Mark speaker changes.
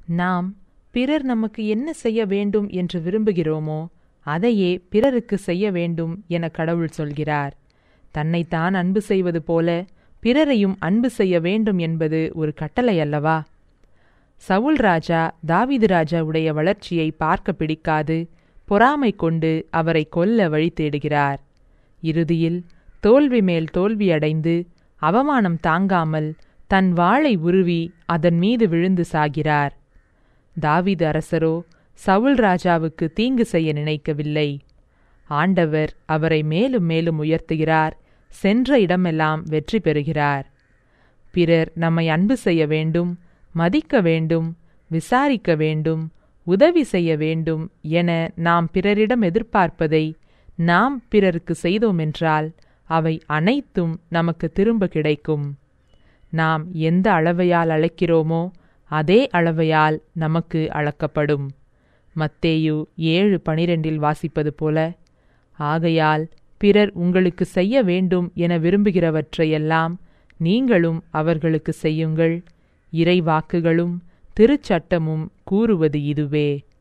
Speaker 1: நாம் பிறர் நமக்கு என்ன செய்ய வேண்டும் என்று விரும்புகிறோமோ அதையே பிறருக்கு செய்ய வேண்டும் என கடவுள் சொல்கிறார் தன்னைத்தான் அன்பு செய்வது போல பிறரையும் அன்பு செய்ய வேண்டும் என்பது ஒரு கட்டளை அல்லவா சவுல் ராஜா தாவீது ராஜாவுடைய வளர்ச்சியை பார்க்க பிடிக்காது பொறாமை கொண்டு அவரை கொல்ல வழி தேடுகிறார் இறுதியில் தோல்வி மேல் தோல்வி அடைந்து அவமானம் தாங்காமல் தன் வாளை உருவி அதன் மீது விழுந்து சாகிறார் தாவீது அரசரோ சவுல் ராஜாவுக்கு தீங்கு செய்ய நினைக்கவில்லை ஆண்டவர் அவரை மேலும் மேலும் உயர்த்துகிறார் சென்ற இடமெல்லாம் வெற்றி பெறுகிறார் பிறர் நம்மை அன்பு செய்ய வேண்டும் மதிக்க வேண்டும் விசாரிக்க வேண்டும் உதவி செய்ய வேண்டும் என நாம் பிறரிடம் எதிர்பார்ப்பதை நாம் பிறருக்கு செய்தோமென்றால் அவை அனைத்தும் நமக்கு திரும்ப கிடைக்கும் நாம் எந்த அளவையால் அழைக்கிறோமோ அதே அளவையால் நமக்கு அளக்கப்படும் மத்தேயு ஏழு பனிரெண்டில் வாசிப்பது போல ஆகையால் பிறர் உங்களுக்கு செய்ய வேண்டும் என விரும்புகிறவற்றையெல்லாம் நீங்களும் அவர்களுக்கு செய்யுங்கள் இறைவாக்குகளும் திருச்சட்டமும் கூறுவது இதுவே